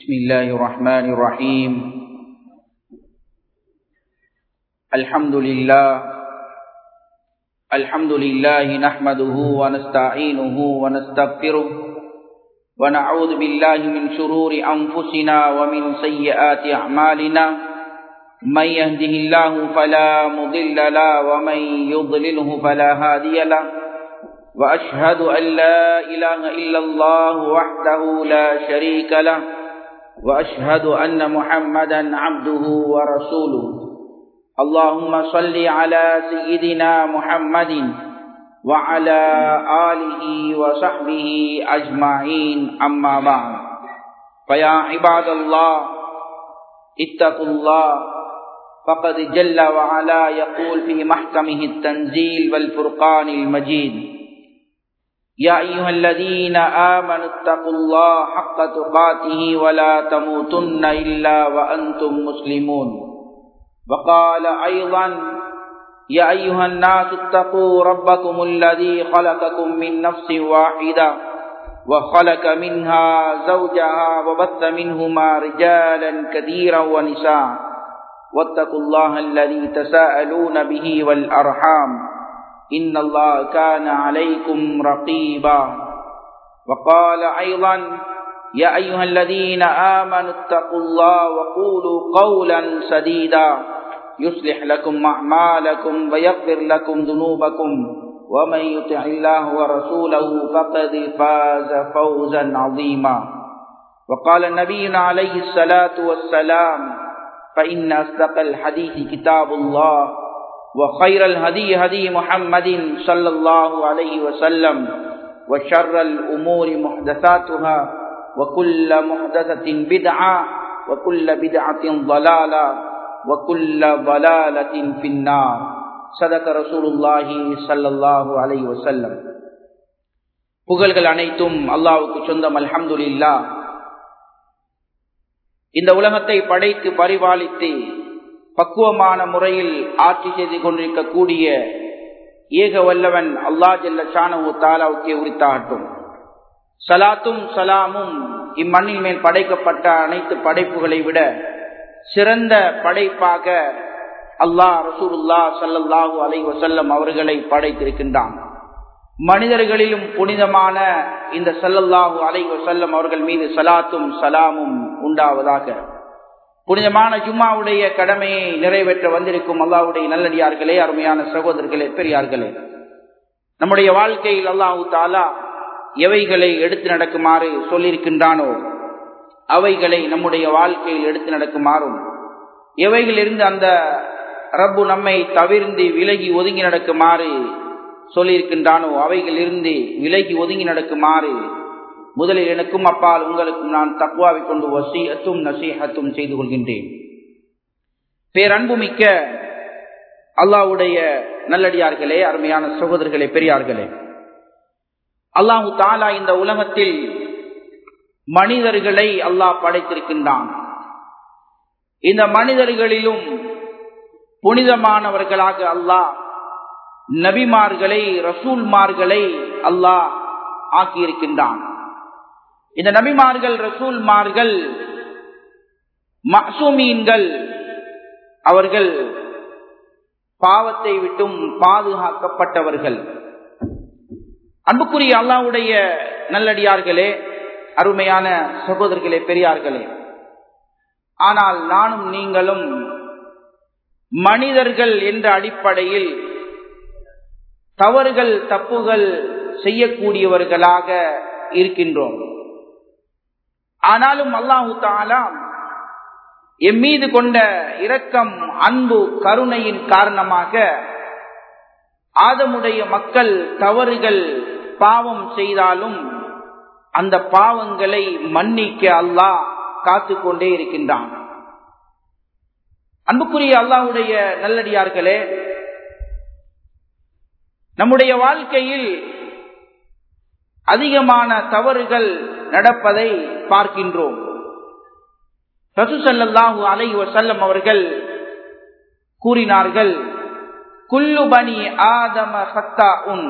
بسم الله الرحمن الرحيم الحمد لله الحمد لله نحمده ونستعينه ونستغفره ونعوذ بالله من شرور أنفسنا ومن سيئات أعمالنا من يهده الله فلا مضل له ومن يضلله فلا هادي له وأشهد أن لا إله إلا الله وحده لا شريك له وأشهد أن محمدا عبده ورسوله اللهم صل على سيدنا محمد وعلى آله وصحبه أجمعين أما بعد فيا عباد الله اتقوا الله فقد جل وعلا يقول في محكمه التنزيل والفرقان المجيد يا أيها الذين آمنوا اتقوا الله حق تقاته ولا تموتن إلا وأنتم مسلمون وقال أيضا يا أيها الناس اتقوا ربكم الذي خلقكم من نفس واحدة وخلق منها زوجها وبث منهما رجالا كثيرا ونساء واتقوا الله الذي تساءلون به والأرحام إن الله كان عليكم رقيبا وقال أيضا يا أيها الذين آمنوا اتقوا الله وقولوا قولا سديدا يصلح لكم أعمالكم ويغفر لكم ذنوبكم ومن يطع الله ورسوله فقد فاز فوزا عظيما وقال نبينا عليه الصلاة والسلام فإن أصدق الحديث كتاب الله وخير الهدي هدي محمد صلى الله عليه وسلم وشر الأمور محدثاتها وكل محدثة بدعة وكل بدعة ضلالة وكل ضلالة في النار صدق رسول الله صلى الله عليه وسلم புகழ்கள் அனைத்தும் அல்லாவுக்கு சொந்தம் அல்ஹம்துலில்லா இந்த உலகத்தை படைத்து பரிபாலித்து பக்குவமான முறையில் ஆட்சி செய்து கொண்டிருக்கக்கூடிய ஏக வல்லவன் அல்லா ஜல்ல ஷானு தாலாவுக்கே உரித்தாகட்டும் சலாத்தும் சலாமும் இம்மண்ணின் மேல் படைக்கப்பட்ட அனைத்து படைப்புகளை விட சிறந்த படைப்பாக அல்லாஹ் ரசூலுல்லா சல்லல்லாஹு அலை வசல்லம் அவர்களை படைத்திருக்கின்றான் மனிதர்களிலும் புனிதமான இந்த சல்லல்லாஹு அலை வசல்லம் அவர்கள் மீது சலாத்தும் சலாமும் உண்டாவதாக புனிதமான ஜும்மாவுடைய கடமையை நிறைவேற்ற வந்திருக்கும் அல்லாவுடைய நல்லடியார்களே அருமையான சகோதரர்களே பெரியார்களே நம்முடைய வாழ்க்கையில் அல்லாஹு தாலா எவைகளை எடுத்து நடக்குமாறு சொல்லியிருக்கின்றானோ அவைகளை நம்முடைய வாழ்க்கையில் எடுத்து நடக்குமாறும் எவைகளிலிருந்து அந்த ரப்பு நம்மை தவிர்ந்து விலகி ஒதுங்கி நடக்குமாறு சொல்லியிருக்கின்றானோ அவைகளிலிருந்து விலகி ஒதுங்கி நடக்குமாறு முதலில் எனக்கும் அப்பால் உங்களுக்கும் நான் தக்குவாவை கொண்டு வசியத்தும் நசீகத்தும் செய்து கொள்கின்றேன் பேரன்புமிக்க அல்லாவுடைய நல்லடியார்களே அருமையான சகோதரர்களே பெரியார்களே அல்லாஹு தாலா இந்த உலகத்தில் மனிதர்களை அல்லாஹ் படைத்திருக்கின்றான் இந்த மனிதர்களிலும் புனிதமானவர்களாக அல்லாஹ் நபிமார்களை ரசூல்மார்களை அல்லாஹ் ஆக்கியிருக்கின்றான் இந்த நபிமார்கள் ரசூல்மார்கள் மசூமீன்கள் அவர்கள் பாவத்தை விட்டும் பாதுகாக்கப்பட்டவர்கள் அன்புக்குரிய அல்லாவுடைய நல்லடியார்களே அருமையான சகோதரர்களே பெரியார்களே ஆனால் நானும் நீங்களும் மனிதர்கள் என்ற அடிப்படையில் தவறுகள் தப்புகள் செய்யக்கூடியவர்களாக இருக்கின்றோம் ஆனாலும் அல்லாஹு தாலா எம் மீது கொண்ட இரக்கம் அன்பு கருணையின் காரணமாக ஆதமுடைய மக்கள் தவறுகள் பாவம் செய்தாலும் அந்த பாவங்களை மன்னிக்க அல்லாஹ் காத்து கொண்டே இருக்கின்றான் அன்புக்குரிய அல்லாஹுடைய நல்லடியார்களே நம்முடைய வாழ்க்கையில் அதிகமான தவறுகள் நடப்பதை பார்க்கின்றோம் ரசூசல்லாஹூ அலை வசல்லம் அவர்கள் கூறினார்கள் குல்லு பனி ஆதம ஹத்தா உன்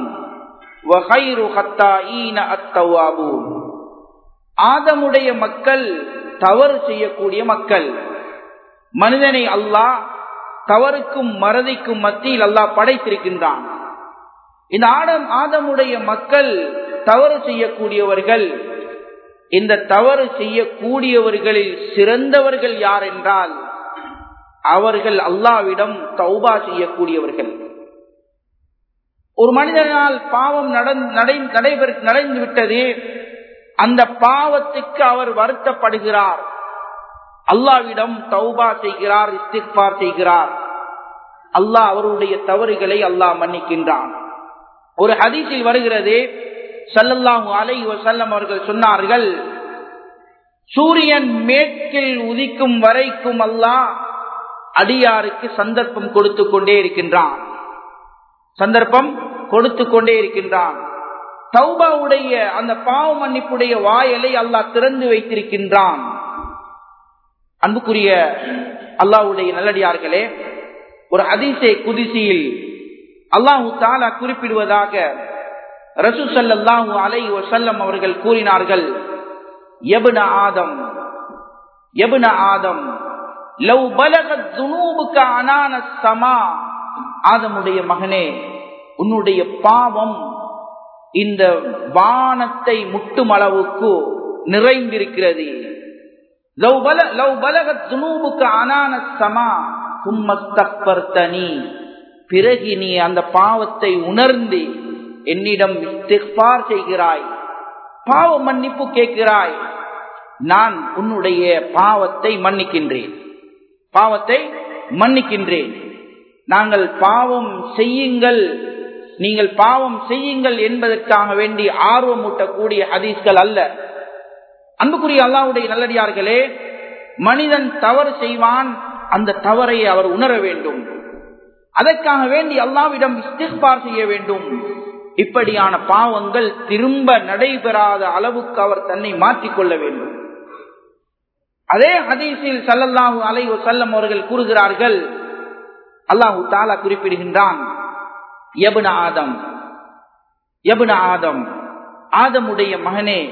ஆதமுடைய மக்கள் தவறு செய்யக்கூடிய மக்கள் மனிதனை அல்லாஹ் தவறுக்கும் மறதிக்கும் மத்தியில் அல்லாஹ் படைத்திருக்கின்றான் இந்த ஆடம் ஆதமுடைய மக்கள் தவறு செய்யக்கூடியவர்கள் இந்த தவறு செய்யக்கூடியவர்களில் சிறந்தவர்கள் யார் என்றால் அவர்கள் அல்லாவிடம் தௌபா செய்யக்கூடியவர்கள் ஒரு மனிதனால் பாவம் நடைபெற நடந்து விட்டது அந்த பாவத்துக்கு அவர் வருத்தப்படுகிறார் அல்லாவிடம் தௌபா செய்கிறார் இஸ்திஃபார் செய்கிறார் அல்லாஹ் அவருடைய தவறுகளை அல்லாஹ் மன்னிக்கின்றான் ஒரு ஹதீஸில் வருகிறது சல்லல்லாஹு அலை வசல்லம் அவர்கள் சொன்னார்கள் சூரியன் மேற்கில் உதிக்கும் வரைக்கும் அல்லாஹ் அடியாருக்கு சந்தர்ப்பம் கொடுத்து கொண்டே இருக்கின்றான் சந்தர்ப்பம் கொடுத்து கொண்டே இருக்கின்றான் தௌபாவுடைய அந்த பாவ மன்னிப்புடைய வாயலை அல்லாஹ் திறந்து வைத்திருக்கின்றான் அன்புக்குரிய அல்லாஹுடைய நல்லடியார்களே ஒரு அதிசய குதிசியில் அல்லாஹு தாலா குறிப்பிடுவதாக ரசூ சல்லாஹூ அலை வசல்லம் அவர்கள் கூறினார்கள் எபுன ஆதம் எபுன ஆதம் லவ் பலகத் துனூபுக்கு அனான சமா ஆதமுடைய மகனே உன்னுடைய பாவம் இந்த வானத்தை முட்டும் அளவுக்கு நிறைந்திருக்கிறது பிறகு நீ அந்த பாவத்தை உணர்ந்து என்னிடம் செய்கிறாய் பாவ மன்னிப்பு கேட்கிறாய் நான் உன்னுடைய பாவத்தை மன்னிக்கின்றேன் பாவத்தை மன்னிக்கின்றேன் நாங்கள் பாவம் செய்யுங்கள் நீங்கள் பாவம் செய்யுங்கள் என்பதற்காக வேண்டி ஆர்வமூட்டக்கூடிய ஹதீஸ்கள் அல்ல அன்புக்குரிய அல்லாவுடைய நல்லடியார்களே மனிதன் தவறு செய்வான் அந்த தவறை அவர் உணர வேண்டும் அதற்காக வேண்டி அல்லாவிடம் இஸ்திஃபார் செய்ய வேண்டும் இப்படியான பாவங்கள் திரும்ப நடைபெறாத அளவுக்கு அவர் தன்னை மாற்றிக்கொள்ள வேண்டும் அதே ஹதீஸில் சல்லல்லாஹு அலை செல்லம் அவர்கள் கூறுகிறார்கள் அல்லாஹு தாலா குறிப்பிடுகின்றான் எபுன ஆதம் எபுன ஆதம் ஆதமுடைய மகனே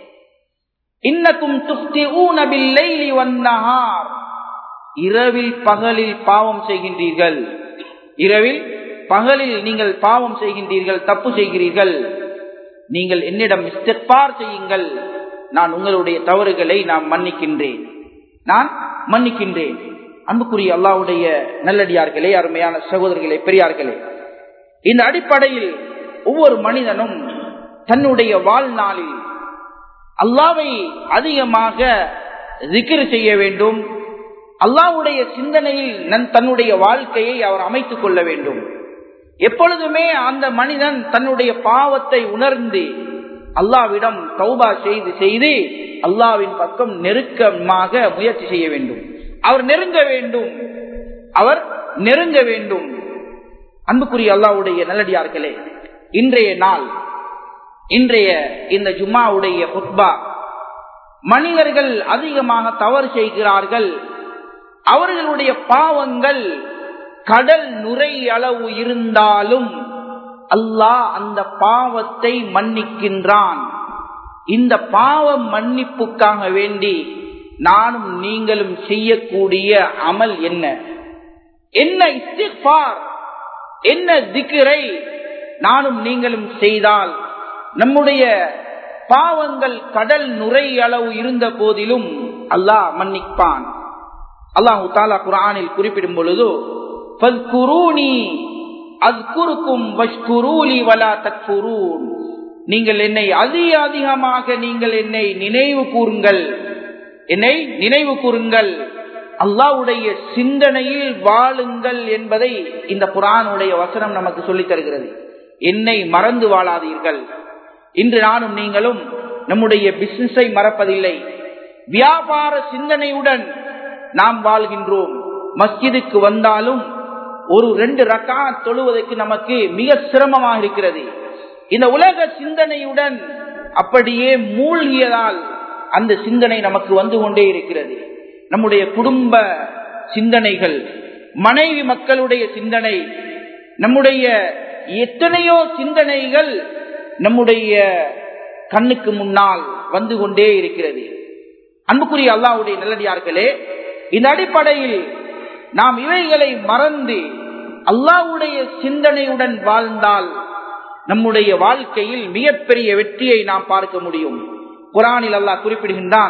இன்னக்கும் துப்தி ஊனபில்லைலி வந்தஹார் இரவில் பகலில் பாவம் செய்கின்றீர்கள் இரவில் பகலில் நீங்கள் பாவம் செய்கின்றீர்கள் தப்பு செய்கிறீர்கள் நீங்கள் என்னிடம் இஸ்திஃபார் செய்யுங்கள் நான் உங்களுடைய தவறுகளை நான் மன்னிக்கின்றேன் நான் மன்னிக்கின்றேன் அன்புக்குரிய அல்லாவுடைய நல்லடியார்களே அருமையான சகோதரர்களே பெரியார்களே இந்த அடிப்படையில் ஒவ்வொரு மனிதனும் தன்னுடைய வாழ்நாளில் அல்லாவை அதிகமாக திக்ரு செய்ய வேண்டும் அல்லாவுடைய சிந்தனையில் தன்னுடைய வாழ்க்கையை அவர் அமைத்துக் கொள்ள வேண்டும் எப்பொழுதுமே அந்த மனிதன் தன்னுடைய பாவத்தை உணர்ந்து அல்லாவிடம் தௌபா செய்து செய்து அல்லாவின் பக்கம் நெருக்கமாக முயற்சி செய்ய வேண்டும் அவர் நெருங்க வேண்டும் அவர் நெருங்க வேண்டும் அன்புக்குரிய அல்லாவுடைய நல்லடியார்களே இன்றைய நாள் இன்றைய இந்த ஜும்மாவுடைய ஹுத்பா மனிதர்கள் அதிகமாக தவறு செய்கிறார்கள் அவர்களுடைய பாவங்கள் கடல் நுரை அளவு இருந்தாலும் அல்லாஹ் அந்த பாவத்தை மன்னிக்கின்றான் இந்த பாவ மன்னிப்புக்காக வேண்டி நானும் நீங்களும் செய்யக்கூடிய அமல் என்ன என்ன இஸ்திஃபார் என்ன திக்கரை நானும் நீங்களும் செய்தால் நம்முடைய பாவங்கள் கடல் நுரை அளவு இருந்த போதிலும் அல்லாஹ் மன்னிப்பான் அல்லாஹு தாலா குரானில் குறிப்பிடும் பொழுது நீங்கள் என்னை அதிக அதிகமாக நீங்கள் என்னை நினைவு கூறுங்கள் என்னை நினைவு கூறுங்கள் அல்லாவுடைய சிந்தனையில் வாழுங்கள் என்பதை இந்த குரானுடைய வசனம் நமக்கு சொல்லித் தருகிறது என்னை மறந்து வாழாதீர்கள் இன்று நானும் நீங்களும் நம்முடைய பிசினஸை மறப்பதில்லை வியாபார சிந்தனையுடன் நாம் வாழ்கின்றோம் மஸ்ஜிதுக்கு வந்தாலும் ஒரு ரெண்டு ரக்கா தொழுவதற்கு நமக்கு மிக சிரமமாக இருக்கிறது இந்த உலக சிந்தனையுடன் அப்படியே மூழ்கியதால் அந்த சிந்தனை நமக்கு வந்து கொண்டே இருக்கிறது நம்முடைய குடும்ப சிந்தனைகள் மனைவி மக்களுடைய சிந்தனை நம்முடைய எத்தனையோ சிந்தனைகள் நம்முடைய கண்ணுக்கு முன்னால் வந்து கொண்டே இருக்கிறது அன்புக்குரிய அல்லாவுடைய நல்லடியார்களே இந்த அடிப்படையில் நாம் இவைகளை மறந்து அல்லாவுடைய சிந்தனையுடன் வாழ்ந்தால் நம்முடைய வாழ்க்கையில் மிகப்பெரிய வெற்றியை நாம் பார்க்க முடியும் குரானில் அல்லாஹ் குறிப்பிடுகின்றான்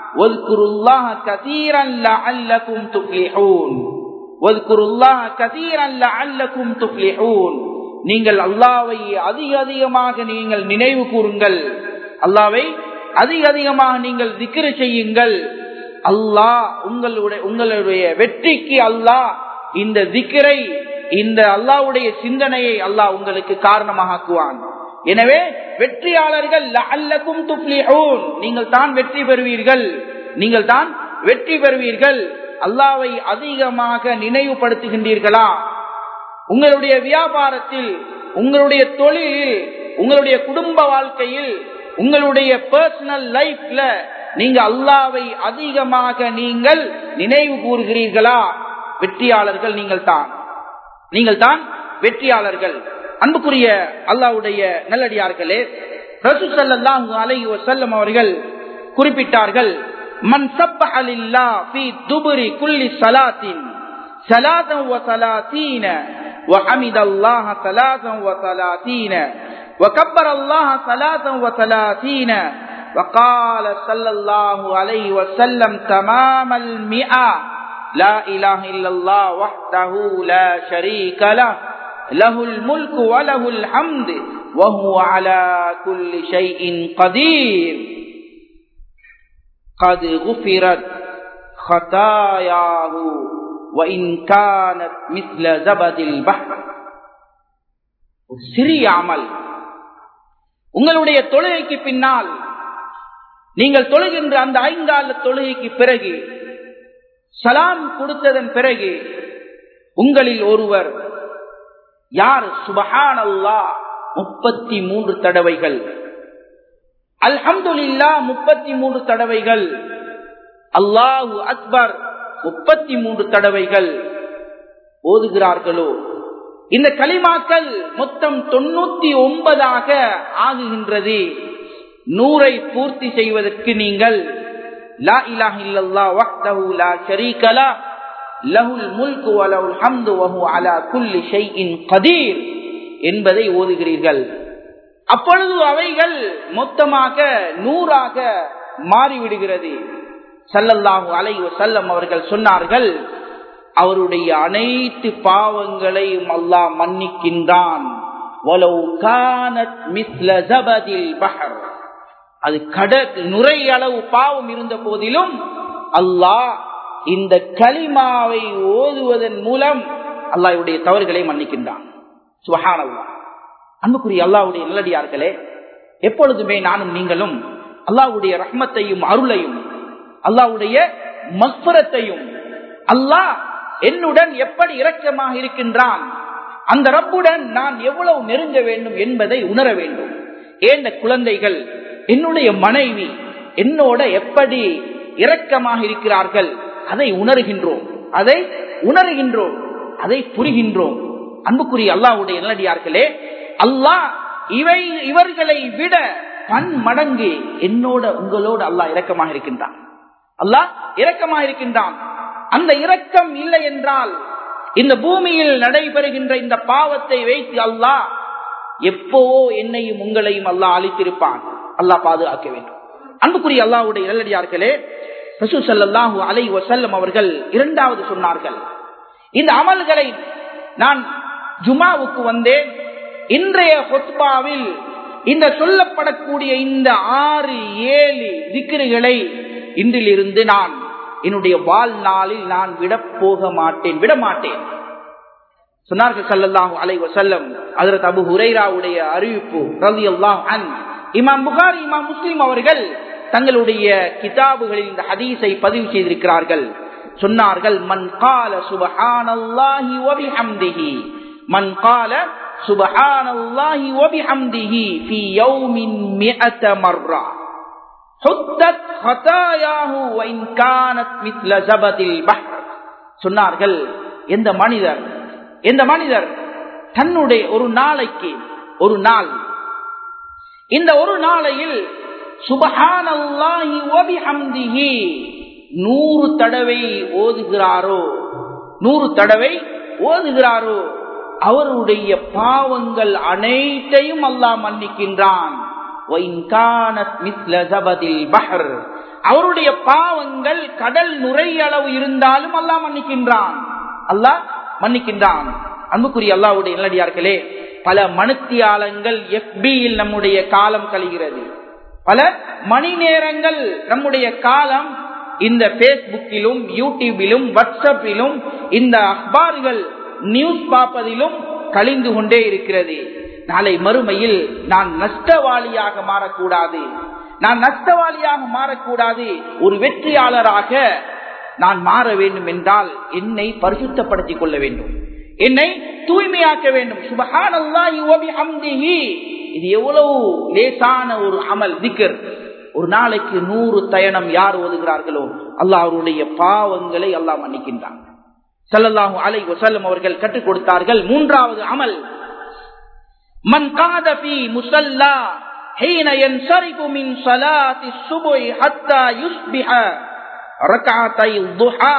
நீங்கள் அல்லாவை அதிக அதிகமாக நீங்கள் நினைவு கூறுங்கள் அல்லாவை அதிக அதிகமாக நீங்கள் திக்ரு செய்யுங்கள் அல்லாஹ் உங்களுடைய உங்களுடைய வெற்றிக்கு அல்லாஹ் இந்த திக்கரை இந்த அல்லாவுடைய சிந்தனையை அல்லாஹ் உங்களுக்கு காரணமாக ஆக்குவான் எனவே வெற்றியாளர்கள் அல்லக்கும் துப்ளிஹூன் நீங்கள் தான் வெற்றி பெறுவீர்கள் நீங்கள் தான் வெற்றி பெறுவீர்கள் அல்லாவை அதிகமாக நினைவுபடுத்துகின்றீர்களா உங்களுடைய வியாபாரத்தில் உங்களுடைய தொழிலில் உங்களுடைய குடும்ப வாழ்க்கையில் உங்களுடைய பர்சனல் லைஃப்ல நீங்க அல்லாவை அதிகமாக நீங்கள் நினைவு கூறுகிறீர்களா வெற்றியாளர்கள் நீங்கள் தான் நீங்கள் தான் வெற்றியாளர்கள் அன்புக்குரிய அல்லாவுடைய நல்லடியார்களே ரசூ ஸல்லல்லாஹு அலைஹி வஸல்லம் அவர்கள் குறிப்பிட்டார்கள் மன் சப்பஹ லில்லாஹ் ஃபீ துபுரி குல்லி ஸலாத்தின் ஸலாத்தன் வ ஸலாத்தீன وحمد الله ثلاثا وثلاثين وكبر الله ثلاثا وثلاثين وقال صلى الله عليه وسلم تمام المئة لا إله إلا الله وحده لا شريك له له الملك وله الحمد وهو على كل شيء قدير قد غفرت خطاياه وإن كانت مثل زبد البحر சிறிய அமல் உங்களுடைய தொழுகைக்கு பின்னால் நீங்கள் தொழுகின்ற அந்த ஐந்தாள் தொழுகைக்கு பிறகு சலாம் கொடுத்ததன் பிறகு உங்களில் ஒருவர் யார் சுபஹான் அல்லா முப்பத்தி மூன்று தடவைகள் அல்ஹம்துல்லா முப்பத்தி மூன்று தடவைகள் அல்லாஹு அக்பர் முப்பத்தி மூன்று தடவைகள் ஓதுகிறார்களோ இந்த களிமாக்கள் மொத்தம் தொண்ணூத்தி ஒன்பதாக ஆகுகின்றது நூறை பூர்த்தி செய்வதற்கு நீங்கள் லா இலாஹ இல்லல்லா வஹ்தஹு லா ஷரீக லா லஹுல் முல்கு வ லஹுல் ஹம்து வ ஹுவ அலா குல்லி ஷைஇன் கதீர் என்பதை ஓதுகிறீர்கள் அப்பொழுது அவைகள் மொத்தமாக நூறாக மாறிவிடுகிறது சல்லல்லாஹு அலை செல்லம் அவர்கள் சொன்னார்கள் அவருடைய அனைத்து பாவங்களையும் அல்லாஹ் மன்னிக்கின்றான் அது கட நுரை அளவு பாவம் இருந்த போதிலும் அல்லாஹ் இந்த களிமாவை ஓதுவதன் மூலம் அல்லாஹ்வுடைய தவறுகளை மன்னிக்கின்றான் சுஹானல்லா அன்புக்குரிய அல்லாஹ்வுடைய நல்லடியார்களே எப்பொழுதுமே நானும் நீங்களும் அல்லாஹ்வுடைய ரஹ்மத்தையும் அருளையும் அல்லாஹ்வுடைய மக்பரத்தையும் அல்லாஹ் என்னுடன் எப்படி இரக்கமாக இருக்கின்றான் அந்த ரப்புடன் நான் எவ்வளவு நெருங்க வேண்டும் என்பதை உணர வேண்டும் ஏந்த குழந்தைகள் என்னுடைய மனைவி என்னோட எப்படி இரக்கமாக இருக்கிறார்கள் அதை உணர்கின்றோம் அதை உணர்கின்றோம் அதை புரிகின்றோம் அன்புக்குரிய அல்லாஹ்வுடைய நல்லடியார்களே அல்லாஹ் இவை இவர்களை விட பன் மடங்கு என்னோட உங்களோடு அல்லாஹ் இரக்கமாக இருக்கின்றான் அல்லாஹ் இரக்கமாக இருக்கின்றான் அந்த இரக்கம் இல்லை என்றால் இந்த பூமியில் நடைபெறுகின்ற இந்த பாவத்தை வைத்து அல்லாஹ் எப்போவோ என்னையும் உங்களையும் அல்லாஹ் அழித்திருப்பான் அல்லாஹ் பாதுகாக்க வேண்டும் அன்புக்குரிய அல்லாஹ்வுடைய நல்லடியார்களே ரசூ சல்லாஹூ அலை வசல்லம் அவர்கள் இரண்டாவது சொன்னார்கள் இந்த அமல்களை நான் ஜுமாவுக்கு வந்தேன் இன்றைய ஹொத்பாவில் இந்த சொல்லப்படக்கூடிய இந்த ஆறு ஏழு திக்கிரிகளை இன்றிலிருந்து நான் என்னுடைய வாழ்நாளில் நான் விட போக மாட்டேன் விட மாட்டேன் சொன்னார்கள் சல்லல்லாஹு அலை வசல்லம் அதற்கு அபு ஹுரைராவுடைய அறிவிப்பு ரவி அல்லாஹ் அன் இமாம் புகாரி இமாம் முஸ்லிம் அவர்கள் தங்களுடைய கிதாபுகளில் இந்த ஹதீஸை பதிவு செய்திருக்கிறார்கள் சொன்னார்கள் மன் கால சுபஹானல்லாஹி வபிஹம்திஹி மன் கால சுபஹானல்லாஹி வபிஹம்திஹி ஃபீ யௌமின் மிஅத மர்ரா ஹுத்தத் ஹதாயாஹு வைன் கானத் மித்ல ஜபதில் பஹர் சொன்னார்கள் எந்த மனிதர் எந்த மனிதர் தன்னுடைய ஒரு நாளைக்கு ஒரு நாள் இந்த ஒரு நாளையில் சுபஹானல்லாஹி வபிஹம்திஹி நூறு தடவை ஓதுகிறாரோ நூறு தடவை ஓதுகிறாரோ அவருடைய பாவங்கள் அனைத்தையும் அல்லாஹ் மன்னிக்கின்றான் அவருடைய பாவங்கள் கடல் நுரையளவு இருந்தாலும் அல்லாஹ் மன்னிக்கின்றான் அல்லாஹ் மன்னிக்கின்றான் அன்புக்குரிய அல்லாவுடைய நல்லடியார்களே பல மனுத்தியாலங்கள் எஃபியில் நம்முடைய காலம் கழிகிறது பல மணி நேரங்கள் நம்முடைய காலம் இந்த பேஸ்புக்கிலும் யூடியூபிலும் வாட்ஸ்அப்பிலும் இந்த அக்பார்கள் நியூஸ் பார்ப்பதிலும் கழிந்து கொண்டே இருக்கிறது நாளை மறுமையில் நான் நஷ்டவாளியாக மாறக்கூடாது நான் நஷ்டவாளியாக மாறக்கூடாது ஒரு வெற்றியாளராக நான் மாற வேண்டும் என்றால் என்னை பரிசுத்தப்படுத்திக் கொள்ள வேண்டும் என்னை தூய்மையாக்க வேண்டும் சுபஹான் அல்லாஹி இது எவ்வளவு லேசான ஒரு அமல் திக்கர் ஒரு நாளைக்கு நூறு தயணம் யார் ஓதுகிறார்களோ அல்லாஹ் அவருடைய பாவங்களை அல்லாஹ் மன்னிக்கின்றான் சல்லல்லாஹு அலை வசல்லம் அவர்கள் கற்றுக் கொடுத்தார்கள் மூன்றாவது அமல் மன் காதபி முசல்லா حين ينصرف من صلاة الصبح حتى يصبح ركعتي الضحى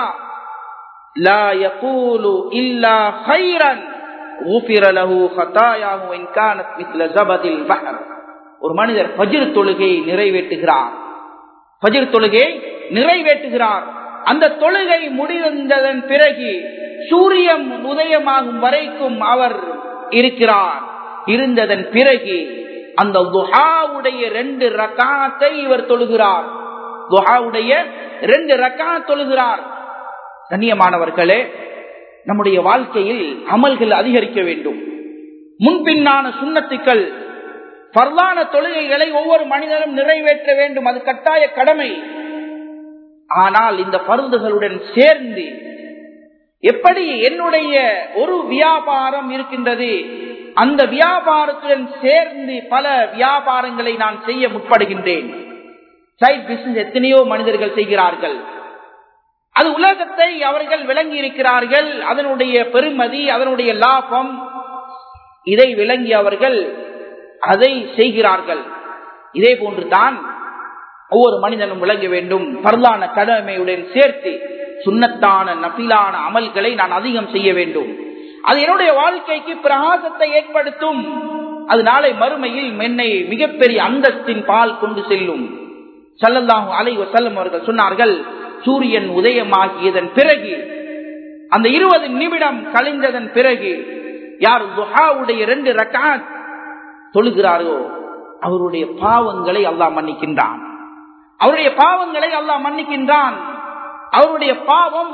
لا يقول إلا خيرا غفر له خطاياه وإن كانت مثل زبد البحر ஒரு மனிதர் பஜிர் தொழுகையை நிறைவேற்றுகிறார் பஜிர் தொழுகையை நிறைவேற்றுகிறார் அந்த தொழுகை முடிந்ததன் பிறகு சூரியன் உதயமாகும் வரைக்கும் அவர் இருக்கிறார் இருந்ததன் பிறகு அந்த துஹாவுடைய ரெண்டு ரக்காத்தை இவர் தொழுகிறார் துஹாவுடைய ரெண்டு ரக்கா தொழுகிறார் கண்ணியமானவர்களே நம்முடைய வாழ்க்கையில் அமல்கள் அதிகரிக்க வேண்டும் முன்பின்னான சுண்ணத்துக்கள் பரவான தொழுகைகளை ஒவ்வொரு மனிதனும் நிறைவேற்ற வேண்டும் அது கட்டாய கடமை ஆனால் இந்த பருந்துகளுடன் சேர்ந்து எப்படி என்னுடைய ஒரு வியாபாரம் இருக்கின்றது அந்த வியாபாரத்துடன் சேர்ந்து பல வியாபாரங்களை நான் செய்ய முற்படுகின்றேன் சைட் பிசினஸ் எத்தனையோ மனிதர்கள் செய்கிறார்கள் அது உலகத்தை அவர்கள் விளங்கி இருக்கிறார்கள் அதனுடைய பெருமதி அதனுடைய லாபம் இதை விளங்கி அவர்கள் அதை செய்கிறார்கள் இதே போன்று தான் ஒவ்வொரு மனிதனும் விளங்க வேண்டும் பரலான கடமையுடன் சேர்த்து சுண்ணத்தான நபிலான அமல்களை நான் அதிகம் செய்ய வேண்டும் அது என்னுடைய வாழ்க்கைக்கு பிரகாசத்தை ஏற்படுத்தும் அது நாளை மறுமையில் என்னை மிகப்பெரிய அந்தஸ்தின் பால் கொண்டு செல்லும் சல்லல்லாஹு அலை வசல்லம் அவர்கள் சொன்னார்கள் சூரியன் உதயமாகியதன் பிறகு அந்த இருபது நிமிடம் கழிந்ததன் பிறகு யார் துஹாவுடைய ரெண்டு ரக்காத் தொழுகிறாரோ அவருடைய பாவங்களை அல்லாஹ் மன்னிக்கின்றான் அவருடைய பாவங்களை அல்லாஹ் மன்னிக்கின்றான் அவருடைய பாவம்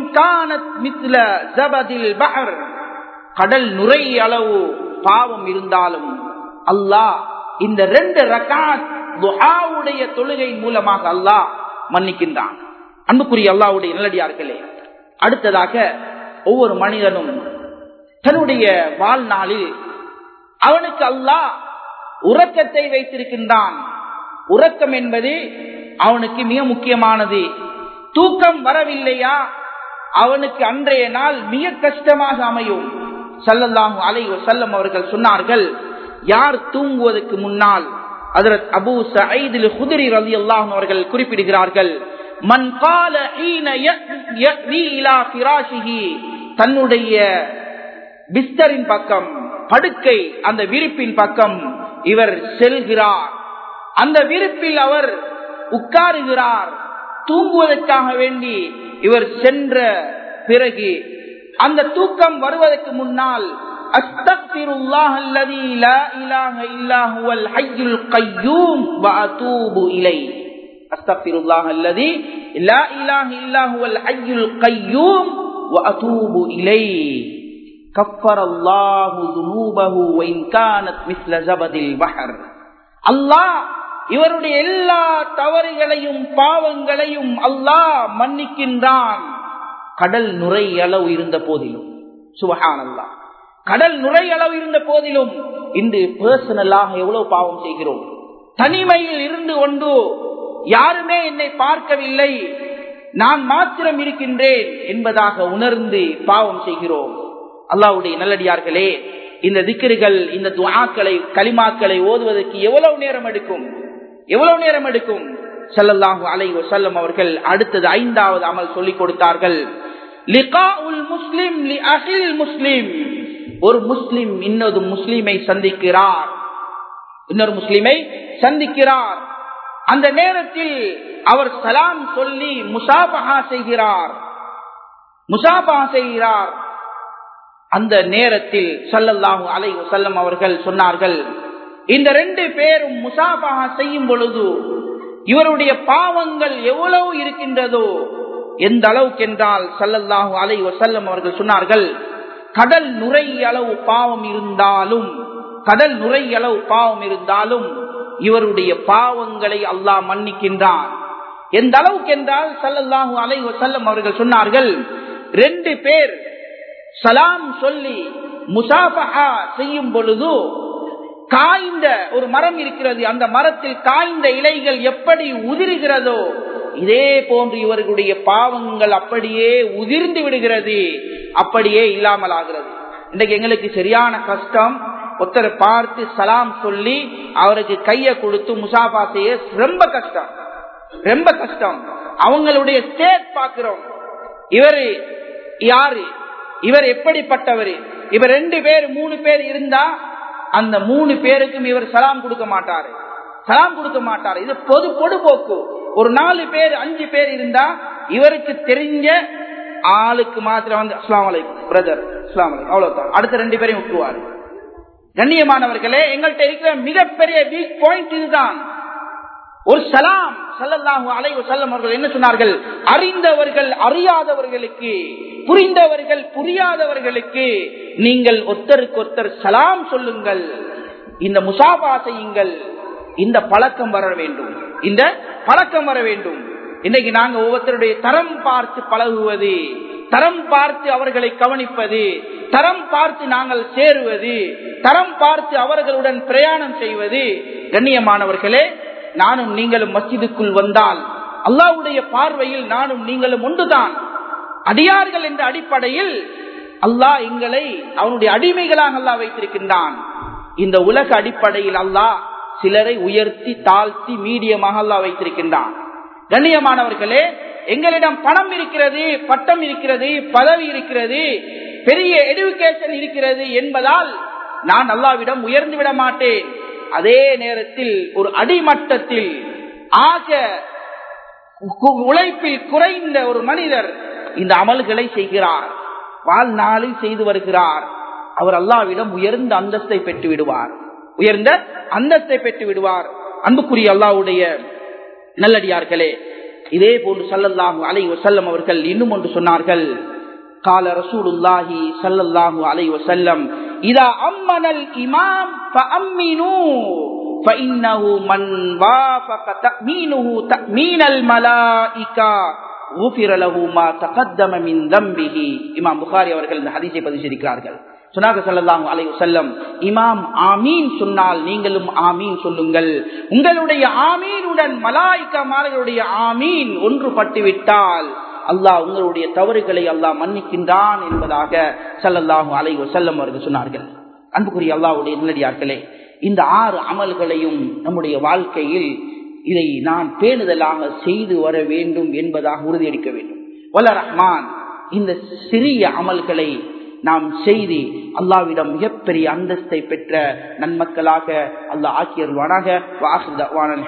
கடல் நுரை அளவு பாவம் இருந்தாலும் அல்லாஹ் இந்த ரெண்டு ரகாத் துஹாவுடைய தொழுகை மூலமாக அல்லாஹ் மன்னிக்கின்றான் அன்புக்குரிய அல்லாவுடைய நல்லடியார்களே அடுத்ததாக ஒவ்வொரு மனிதனும் தன்னுடைய வாழ்நாளில் அவனுக்கு அல்லாஹ் உறக்கத்தை வைத்திருக்கின்றான் உறக்கம் என்பது அவனுக்கு மிக முக்கியமானது தூக்கம் வரவில்லையா அவனுக்கு அன்றைய நாள் மிக கஷ்டமாக அமையும் சல்லல்லாஹு அலை செல்லம் அவர்கள் சொன்னார்கள் யார் தூங்குவதற்கு முன்னால் அதரத் அபு சঈதில் குதிரி ரவி அல்லாஹ் அவர்கள் குறிப்பிடுகிறார்கள் மன் கால தன்னுடைய பிஸ்தரின் பக்கம் படுக்கை அந்த விரிப்பின் பக்கம் இவர் செல்கிறார் அந்த விரிப்பில் அவர் உட்காருகிறார் தூங்குவதற்காக வேண்டி இவர் சென்ற பிறகு அந்த தூக்கம் வருவதற்கு முன்னால் அஸ்தக்பிருல்லாஹ் அல்லதி லா இலாஹ இல்லா ஹுவல் ஹய்யுல் கய்யூம் வ அதூபு இலை அஸ்தக்பிருல்லாஹ் அல்லதி லா இலாஹ இல்லா ஹுவல் ஹய்யுல் கய்யூம் வ அதூபு இலை كفر الله ذنوبه وإن كانت مثل زبد البحر அல்லாஹ் இவருடைய எல்லா தவறுகளையும் பாவங்களையும் அல்லாஹ் மன்னிக்கின்றான் கடல் நுரை அளவு இருந்த போதிலும் சுபஹான் அல்லா கடல் நுரை அளவு இருந்த போதிலும் இன்று பர்சனலாக எவ்வளவு பாவம் செய்கிறோம் தனிமையில் இருந்து கொண்டு யாருமே என்னை பார்க்கவில்லை நான் மாத்திரம் இருக்கின்றேன் என்பதாக உணர்ந்து பாவம் செய்கிறோம் அல்லாவுடைய நல்லடியார்களே இந்த திக்கர்கள் இந்த துவாக்களை களிமாக்களை ஓதுவதற்கு எவ்வளவு நேரம் எடுக்கும் எவ்வளவு நேரம் எடுக்கும் ஸல்லல்லாஹு அலைஹி வஸல்லம் அவர்கள் அடுத்தது ஐந்தாவது அமல் சொல்லிக் கொடுத்தார்கள் லிகாஉல் முஸ்லிம் லி அஹில் முஸ்லிம் ஒரு முஸ்லிம் இன்னொரு முஸ்லிமை சந்திக்கிறார் இன்னொரு முஸ்லிமை சந்திக்கிறார் அந்த நேரத்தில் அவர் சலாம் சொல்லி முசாபஹா செய்கிறார் முசாபஹா செய்கிறார் அந்த நேரத்தில் ஸல்லல்லாஹு அலைஹி வஸல்லம் அவர்கள் சொன்னார்கள் இந்த ரெண்டு பேரும் முசாபஹா செய்யும் பொழுது இவருடைய பாவங்கள் எவ்வளவு இருக்கின்றதோ எந்த அளவுக்கு என்றால் ஸல்லல்லாஹு அலைஹி வஸல்லம் அவர்கள் சொன்னார்கள் கடல் நுரை அளவு பாவம் இருந்தாலும் கடல் நுரை அளவு பாவம் இருந்தாலும் இவருடைய பாவங்களை அல்லாஹ் மன்னிக்கின்றான் எந்த அளவுக்கு என்றால் ஸல்லல்லாஹு அலைஹி வஸல்லம் அவர்கள் சொன்னார்கள் ரெண்டு பேர் சலாம் சொல்லி முசாபஹா செய்யும் பொழுது காய்ந்த ஒரு மரம் இருக்கிறது அந்த மரத்தில் காய்ந்த இலைகள் எப்படி உதிர்கிறதோ இதே போன்று இவர்களுடைய பாவங்கள் அப்படியே உதிர்ந்து விடுகிறது அப்படியே இல்லாமல் ஆகிறது இன்றைக்கு எங்களுக்கு சரியான கஷ்டம் ஒருத்தரை பார்த்து சலாம் சொல்லி அவருக்கு கையை கொடுத்து முசாபா செய்ய ரொம்ப கஷ்டம் ரொம்ப கஷ்டம் அவங்களுடைய ஸ்டேட் பார்க்கிறோம் இவரு யாரு இவர் எப்படிப்பட்டவர் இவர் ரெண்டு பேர் மூணு பேர் இருந்தா அந்த மூணு பேருக்கும் இவர் சலாம் கொடுக்க மாட்டாரு சலாம் கொடுக்க மாட்டாரு இது பொது பொடுபோக்கு ஒரு நாலு பேர் அஞ்சு பேர் இருந்தா இவருக்கு தெரிஞ்ச ஆளுக்கு மாத்திரம் வந்து அஸ்லாம் வலைக்கும் பிரதர் அஸ்லாம் வலைக்கும் அவ்வளவுதான் அடுத்த ரெண்டு பேரையும் விட்டுருவாரு கண்ணியமானவர்களே எங்கள்கிட்ட இருக்கிற மிகப்பெரிய வீக் பாயிண்ட் இதுதான் ஒரு சலாம் சல்லல்லாஹு அலைஹி வஸல்லம் அவர்கள் என்ன சொன்னார்கள் அறிந்தவர்கள் அறியாதவர்களுக்கு புரிந்தவர்கள் புரியாதவர்களுக்கு நீங்கள் ஒத்தருக்கு ஒத்தர் சலாம் சொல்லுங்கள் இந்த முசாபா செய்யுங்கள் இந்த பழக்கம் வர வேண்டும் இந்த பழக்கம் வர வேண்டும் இன்னைக்கு நாங்க ஒவ்வொருத்தருடைய தரம் பார்த்து பழகுவது தரம் பார்த்து அவர்களை கவனிப்பது தரம் பார்த்து நாங்கள் சேருவது தரம் பார்த்து அவர்களுடன் பிரயாணம் செய்வது கண்ணியமானவர்களே நானும் நீங்களும் மஸ்ஜிதுக்குள் வந்தால் அல்லாவுடைய பார்வையில் நானும் நீங்களும் ஒன்றுதான் அடியார்கள் என்ற அடிப்படையில் அல்லாஹ் எங்களை அவனுடைய அடிமைகளாக அல்லாஹ் வைத்திருக்கின்றான் இந்த உலக அடிப்படையில் அல்லாஹ் சிலரை உயர்த்தி தாழ்த்தி மீடியமாக அல்லாஹ் வைத்திருக்கின்றான் கண்ணியமானவர்களே எங்களிடம் பணம் இருக்கிறது பட்டம் இருக்கிறது பதவி இருக்கிறது பெரிய எடுக்கேஷன் இருக்கிறது என்பதால் நான் அல்லாவிடம் உயர்ந்து விட மாட்டேன் அதே நேரத்தில் ஒரு அடிமட்டத்தில் ஆக உழைப்பில் குறைந்த ஒரு மனிதர் இந்த அமல்களை செய்கிறார் வாழ்நாளில் செய்து வருகிறார் அவர் அல்லாவிடம் உயர்ந்த அந்தஸ்தை பெற்று விடுவார் உயர்ந்த அந்தஸ்தை பெற்று விடுவார் அன்புக்குரிய அல்லாவுடைய நல்லடியார்களே இதே போன்று சல்லல்லாஹு அலை வசல்லம் அவர்கள் இன்னும் ஒன்று சொன்னார்கள் கால ரசூலுல்லாஹி சல்லல்லாஹு அலை வசல்லம் இதா அம்மனல் இமாம் فإنه من وافق تأمينه تأمين الملائكة غفر له ما تقدم من ذنبه இமாம் புகாரி அவர்கள் இந்த ஹதீஸை பதிவு செய்திருக்கிறார்கள் சொன்னாங்க சல்லல்லாஹு அலைஹி வஸல்லம் இமாம் ஆமீன் சொன்னால் நீங்களும் ஆமீன் சொல்லுங்கள் உங்களுடைய ஆமீனுடன் மலாய்க்கமார்களுடைய ஆமீன் ஒன்றுபட்டு விட்டால் அல்லாஹ் உங்களுடைய தவறுகளை அல்லாஹ் மன்னிக்கின்றான் என்பதாக சல்லல்லாஹு அலைஹி வஸல்லம் அவர்கள் சொன்னார்கள் அன்புக்குரிய அல்லாஹ்வுடைய நல்லடியார்களே இந்த ஆறு அமல்களையும் நம்முடைய வாழ்க்கையில் இதை நான் பேணுதலாக செய்து வர வேண்டும் என்பதாக உறுதியளிக்க வேண்டும் வல்ல ரஹ்மான் இந்த சிறிய அமல்களை நாம் செய்து அல்லாவிடம் மிகப்பெரிய அந்தஸ்தை பெற்ற நன்மக்களாக அல்லாஹ் ஆக்கியருவானாக